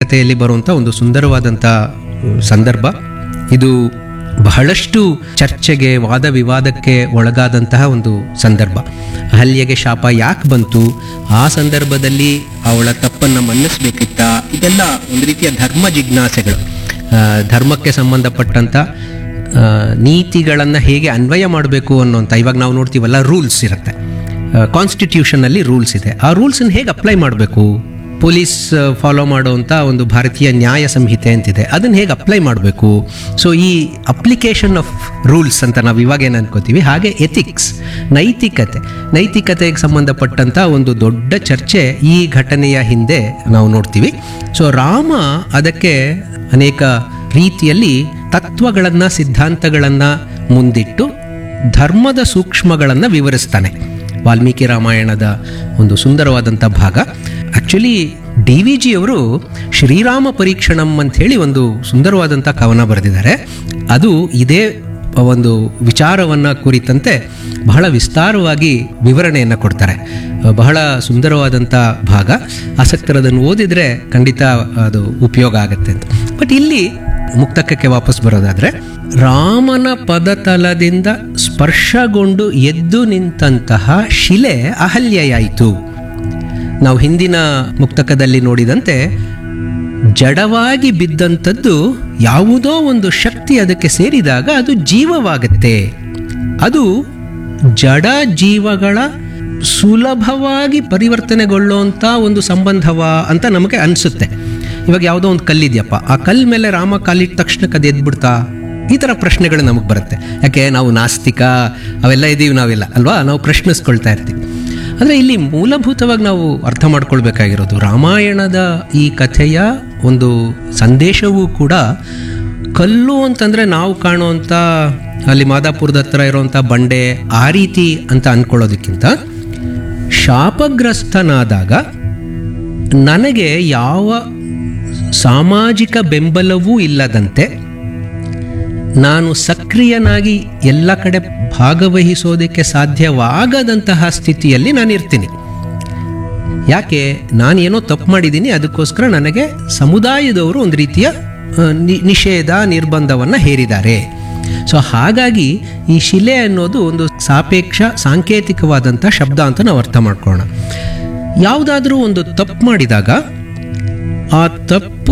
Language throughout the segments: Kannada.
ಕಥೆಯಲ್ಲಿ ಬರುವಂಥ ಒಂದು ಸುಂದರವಾದಂಥ ಅಹ್, ಸಂದರ್ಭ ಇದು ಬಹಳಷ್ಟು ಚರ್ಚೆಗೆ ವಾದ ವಿವಾದಕ್ಕೆ ಒಳಗಾದಂತಹ ಒಂದು ಸಂದರ್ಭ ಅಹಲ್ಯೆಗೆ ಶಾಪ ಯಾಕೆ ಬಂತು ಆ ಸಂದರ್ಭದಲ್ಲಿ ಅವಳ ತಪ್ಪನ್ನು ಮನ್ನಿಸ್ಬೇಕಿತ್ತ ಇದೆಲ್ಲ ಒಂದು ರೀತಿಯ ಧರ್ಮ ಜಿಜ್ಞಾಸೆಗಳು ಆ, ಧರ್ಮಕ್ಕೆ ಸಂಬಂಧಪಟ್ಟಂಥ ನೀತಿಗಳನ್ನು ಹೇಗೆ ಅನ್ವಯ ಮಾಡಬೇಕು ಅನ್ನೋಂಥ ಇವಾಗ ನಾವು ನೋಡ್ತೀವಲ್ಲ ರೂಲ್ಸ್ ಇರುತ್ತೆ ಕಾನ್ಸ್ಟಿಟ್ಯೂಷನಲ್ಲಿ ರೂಲ್ಸ್ ಇದೆ ಆ ರೂಲ್ಸನ್ನು ಹೇಗೆ ಅಪ್ಲೈ ಮಾಡಬೇಕು ಪೊಲೀಸ್ ಫಾಲೋ ಮಾಡುವಂಥ ಒಂದು ಭಾರತೀಯ ನ್ಯಾಯ ಸಂಹಿತೆ ಅಂತಿದೆ ಅದನ್ನು ಹೇಗೆ ಅಪ್ಲೈ ಮಾಡಬೇಕು ಸೊ ಈ ಅಪ್ಲಿಕೇಶನ್ ಆಫ್ ರೂಲ್ಸ್ ಅಂತ ನಾವು ಇವಾಗ ಏನು ಅನ್ಕೋತೀವಿ ಹಾಗೆ ಎಥಿಕ್ಸ್ ನೈತಿಕತೆ ನೈತಿಕತೆಗೆ ಸಂಬಂಧಪಟ್ಟಂಥ ಒಂದು ದೊಡ್ಡ ಚರ್ಚೆ ಈ ಘಟನೆಯ ಹಿಂದೆ ನಾವು ನೋಡ್ತೀವಿ ಸೊ ರಾಮ ಅದಕ್ಕೆ ಅನೇಕ ರೀತಿಯಲ್ಲಿ ತತ್ವಗಳನ್ನು ಸಿದ್ಧಾಂತಗಳನ್ನು ಮುಂದಿಟ್ಟು ಧರ್ಮದ ಸೂಕ್ಷ್ಮಗಳನ್ನು ವಿವರಿಸ್ತಾನೆ ವಾಲ್ಮೀಕಿ ರಾಮಾಯಣದ ಒಂದು ಸುಂದರವಾದಂಥ ಭಾಗ ಆ್ಯಕ್ಚುಲಿ ಡಿ ವಿ ಜಿಯವರು ಶ್ರೀರಾಮ ಪರೀಕ್ಷಣಂ ಅಂಥೇಳಿ ಒಂದು ಸುಂದರವಾದಂಥ ಕವನ ಬರೆದಿದ್ದಾರೆ ಅದು ಇದೇ ಒಂದು ವಿಚಾರವನ್ನು ಕುರಿತಂತೆ ಬಹಳ ವಿಸ್ತಾರವಾಗಿ ವಿವರಣೆಯನ್ನು ಕೊಡ್ತಾರೆ ಬಹಳ ಸುಂದರವಾದಂಥ ಭಾಗ ಆಸಕ್ತರದನ್ನು ಓದಿದರೆ ಖಂಡಿತ ಅದು ಉಪಯೋಗ ಆಗುತ್ತೆ ಅಂತ ಬಟ್ ಇಲ್ಲಿ ಮುಕ್ತಕಕ್ಕೆ ವಾಪಸ್ ಬರೋದಾದರೆ ರಾಮನ ಪದತಲದಿಂದ ಸ್ಪರ್ಶಗೊಂಡು ಎದ್ದು ನಿಂತಹ ಶಿಲೆ ಅಹಲ್ಯೆಯಾಯಿತು ನಾವು ಹಿಂದಿನ ಮುಕ್ತಕದಲ್ಲಿ ನೋಡಿದಂತೆ ಜಡವಾಗಿ ಬಿದ್ದಂಥದ್ದು ಯಾವುದೋ ಒಂದು ಶಕ್ತಿ ಅದಕ್ಕೆ ಸೇರಿದಾಗ ಅದು ಜೀವವಾಗುತ್ತೆ ಅದು ಜಡ ಜೀವಗಳ ಸುಲಭವಾಗಿ ಪರಿವರ್ತನೆಗೊಳ್ಳುವಂಥ ಒಂದು ಸಂಬಂಧವ ಅಂತ ನಮಗೆ ಅನಿಸುತ್ತೆ ಇವಾಗ ಯಾವುದೋ ಒಂದು ಕಲ್ಲಿದೆಯಪ್ಪ ಆ ಕಲ್ಲು ಮೇಲೆ ರಾಮ ಕಾಲಿಟ್ಟ ತಕ್ಷಣಕ್ಕೆ ಅದು ಎದ್ಬಿಡ್ತಾ ಈ ಥರ ಪ್ರಶ್ನೆಗಳು ನಮಗೆ ಬರುತ್ತೆ ಯಾಕೆ ನಾವು ನಾಸ್ತಿಕ ಅವೆಲ್ಲ ಇದ್ದೀವಿ ನಾವೆಲ್ಲ ಅಲ್ವಾ ನಾವು ಪ್ರಶ್ನಿಸ್ಕೊಳ್ತಾ ಇರ್ತೀವಿ ಅಂದರೆ ಇಲ್ಲಿ ಮೂಲಭೂತವಾಗಿ ನಾವು ಅರ್ಥ ಮಾಡ್ಕೊಳ್ಬೇಕಾಗಿರೋದು ರಾಮಾಯಣದ ಈ ಕಥೆಯ ಒಂದು ಸಂದೇಶವೂ ಕೂಡ ಕಲ್ಲು ಅಂತಂದರೆ ನಾವು ಕಾಣುವಂಥ ಅಲ್ಲಿ ಮಾದಾಪುರದ ಹತ್ರ ಇರುವಂಥ ಬಂಡೆ ಆ ರೀತಿ ಅಂತ ಅಂದ್ಕೊಳ್ಳೋದಕ್ಕಿಂತ ಶಾಪಗ್ರಸ್ತನಾದಾಗ ನನಗೆ ಯಾವ ಸಾಮಾಜಿಕ ಬೆಂಬಲವೂ ಇಲ್ಲದಂತೆ ನಾನು ಸಕ್ರಿಯನಾಗಿ ಎಲ್ಲ ಕಡೆ ಭಾಗವಹಿಸೋದಕ್ಕೆ ಸಾಧ್ಯವಾಗದಂತಹ ಸ್ಥಿತಿಯಲ್ಲಿ ನಾನು ಇರ್ತೀನಿ ಯಾಕೆ ನಾನೇನೋ ತಪ್ಪು ಮಾಡಿದ್ದೀನಿ ಅದಕ್ಕೋಸ್ಕರ ನನಗೆ ಸಮುದಾಯದವರು ಒಂದು ರೀತಿಯ ಆ, ನಿ- ನಿಷೇಧ ನಿರ್ಬಂಧವನ್ನು ಹೇರಿದ್ದಾರೆ ಸೊ ಹಾಗಾಗಿ ಈ ಶಿಲೆ ಅನ್ನೋದು ಒಂದು ಸಾಪೇಕ್ಷ ಸಾಂಕೇತಿಕವಾದಂಥ ಶಬ್ದ ಅಂತ ನಾವು ಅರ್ಥ ಮಾಡ್ಕೊಳ್ಳೋಣ ಯಾವುದಾದ್ರೂ ಒಂದು ತಪ್ಪು ಮಾಡಿದಾಗ ಆ ತಪ್ಪು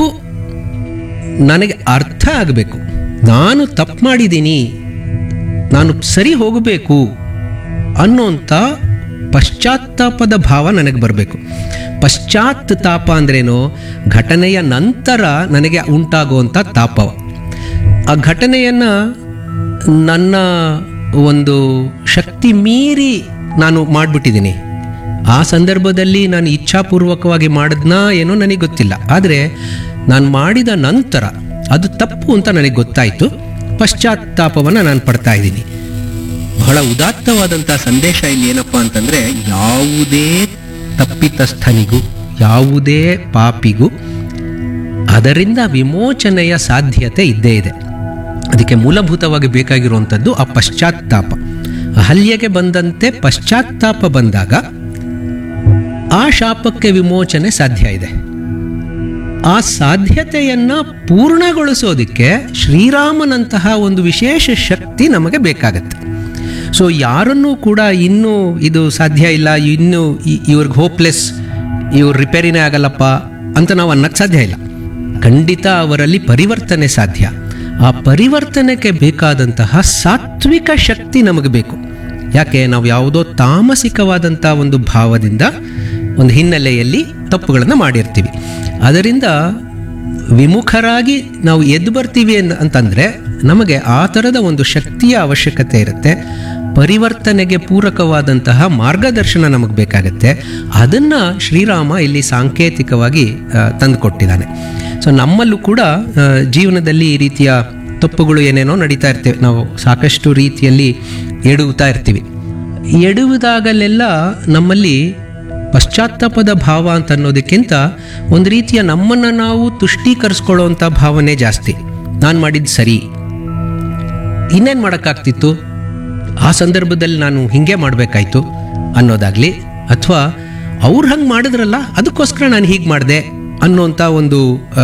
ನನಗೆ ಅರ್ಥ ಆಗಬೇಕು ನಾನು ತಪ್ಪು ಮಾಡಿದ್ದೀನಿ ನಾನು ಸರಿ ಹೋಗಬೇಕು ಅನ್ನೋಂಥ ಪಶ್ಚಾತ್ತಾಪದ ಭಾವ ನನಗೆ ಬರಬೇಕು ಪಶ್ಚಾತ್ ತಾಪ ಅಂದ್ರೇನು ಘಟನೆಯ ನಂತರ ನನಗೆ ಉಂಟಾಗುವಂಥ ತಾಪವ ಆ ಘಟನೆಯನ್ನು ನನ್ನ ಒಂದು ಶಕ್ತಿ ಮೀರಿ ನಾನು ಮಾಡಿಬಿಟ್ಟಿದ್ದೀನಿ ಆ ಸಂದರ್ಭದಲ್ಲಿ ನಾನು ಇಚ್ಛಾಪೂರ್ವಕವಾಗಿ ಮಾಡಿದ್ನಾ ಏನೋ ನನಗೆ ಗೊತ್ತಿಲ್ಲ ಆದರೆ ನಾನು ಮಾಡಿದ ನಂತರ ಅದು ತಪ್ಪು ಅಂತ ನನಗೆ ಗೊತ್ತಾಯಿತು ಪಶ್ಚಾತ್ತಾಪವನ್ನು ನಾನು ಪಡ್ತಾ ಇದ್ದೀನಿ ಬಹಳ ಉದಾತ್ತವಾದಂಥ ಸಂದೇಶ ಇಲ್ಲಿ ಏನಪ್ಪ ಅಂತಂದರೆ ಯಾವುದೇ ತಪ್ಪಿತಸ್ಥನಿಗೂ ಯಾವುದೇ ಪಾಪಿಗೂ ಅದರಿಂದ ವಿಮೋಚನೆಯ ಸಾಧ್ಯತೆ ಇದ್ದೇ ಇದೆ ಅದಕ್ಕೆ ಮೂಲಭೂತವಾಗಿ ಬೇಕಾಗಿರುವಂಥದ್ದು ಆ ಪಶ್ಚಾತ್ತಾಪ ಅಹಲ್ಯೆಗೆ ಬಂದಂತೆ ಪಶ್ಚಾತ್ತಾಪ ಬಂದಾಗ ಆ ಶಾಪಕ್ಕೆ ವಿಮೋಚನೆ ಸಾಧ್ಯ ಇದೆ ಆ ಸಾಧ್ಯತೆಯನ್ನ ಪೂರ್ಣಗೊಳಿಸೋದಕ್ಕೆ ಶ್ರೀರಾಮನಂತಹ ಒಂದು ವಿಶೇಷ ಶಕ್ತಿ ನಮಗೆ ಬೇಕಾಗತ್ತೆ ಸೊ ಯಾರನ್ನೂ ಕೂಡ ಇನ್ನೂ ಇದು ಸಾಧ್ಯ ಇಲ್ಲ ಇನ್ನೂ ಇ- ಇವ್ರಿಗೆ ಹೋಪ್ಲೆಸ್ ಇವ್ರ ರಿಪೇರಿನೇ ಆಗಲ್ಲಪ್ಪ ಅಂತ ನಾವು ಅನ್ನಕ್ಕೆ ಸಾಧ್ಯ ಇಲ್ಲ ಖಂಡಿತ ಅವರಲ್ಲಿ ಪರಿವರ್ತನೆ ಸಾಧ್ಯ ಆ ಪರಿವರ್ತನೆಗೆ ಬೇಕಾದಂತಹ ಸಾತ್ವಿಕ ಶಕ್ತಿ ನಮಗೆ ಬೇಕು ಯಾಕೆ ನಾವು ಯಾವುದೋ ತಾಮಸಿಕವಾದಂಥ ಒಂದು ಭಾವದಿಂದ ಒಂದು ಹಿನ್ನೆಲೆಯಲ್ಲಿ ತಪ್ಪುಗಳನ್ನು ಮಾಡಿರ್ತೀವಿ ಅದರಿಂದ ವಿಮುಖರಾಗಿ ನಾವು ಎದ್ದು ಬರ್ತೀವಿ ಅನ್- ಅಂತಂದ್ರೆ ನಮಗೆ ಆ ಥರದ ಒಂದು ಶಕ್ತಿಯ ಅವಶ್ಯಕತೆ ಇರುತ್ತೆ ಪರಿವರ್ತನೆಗೆ ಪೂರಕವಾದಂತಹ ಮಾರ್ಗದರ್ಶನ ನಮಗೆ ಬೇಕಾಗತ್ತೆ ಅದನ್ನು ಶ್ರೀರಾಮ ಇಲ್ಲಿ ಸಾಂಕೇತಿಕವಾಗಿ ತಂದುಕೊಟ್ಟಿದ್ದಾನೆ ಸೊ ನಮ್ಮಲ್ಲೂ ಕೂಡ ಆ, ಜೀವನದಲ್ಲಿ ಈ ರೀತಿಯ ತಪ್ಪುಗಳು ಏನೇನೋ ನಡೀತಾ ಇರ್ತೇವೆ ನಾವು ಸಾಕಷ್ಟು ರೀತಿಯಲ್ಲಿ ಎಡುತ್ತಾ ಇರ್ತೀವಿ ಎಡುವುದಾಗಲೆಲ್ಲ ನಮ್ಮಲ್ಲಿ ಪಶ್ಚಾತ್ತಾಪದ ಭಾವ ಅಂತ ಅನ್ನೋದಕ್ಕಿಂತ ಒಂದು ರೀತಿಯ ನಮ್ಮನ್ನು ನಾವು ತುಷ್ಟೀಕರಿಸ್ಕೊಳ್ಳೋವಂಥ ಭಾವನೆ ಜಾಸ್ತಿ ನಾನು ಮಾಡಿದ್ದು ಸರಿ ಇನ್ನೇನು ಮಾಡೋಕ್ಕಾಗ್ತಿತ್ತು ಆ ಸಂದರ್ಭದಲ್ಲಿ ನಾನು ಹಿಂಗೆ ಮಾಡಬೇಕಾಯ್ತು ಅನ್ನೋದಾಗಲಿ ಅಥವಾ ಅವ್ರು ಹಂಗೆ ಮಾಡಿದ್ರಲ್ಲ ಅದಕ್ಕೋಸ್ಕರ ನಾನು ಹೀಗೆ ಮಾಡಿದೆ ಅನ್ನೋಂಥ ಒಂದು ಆ,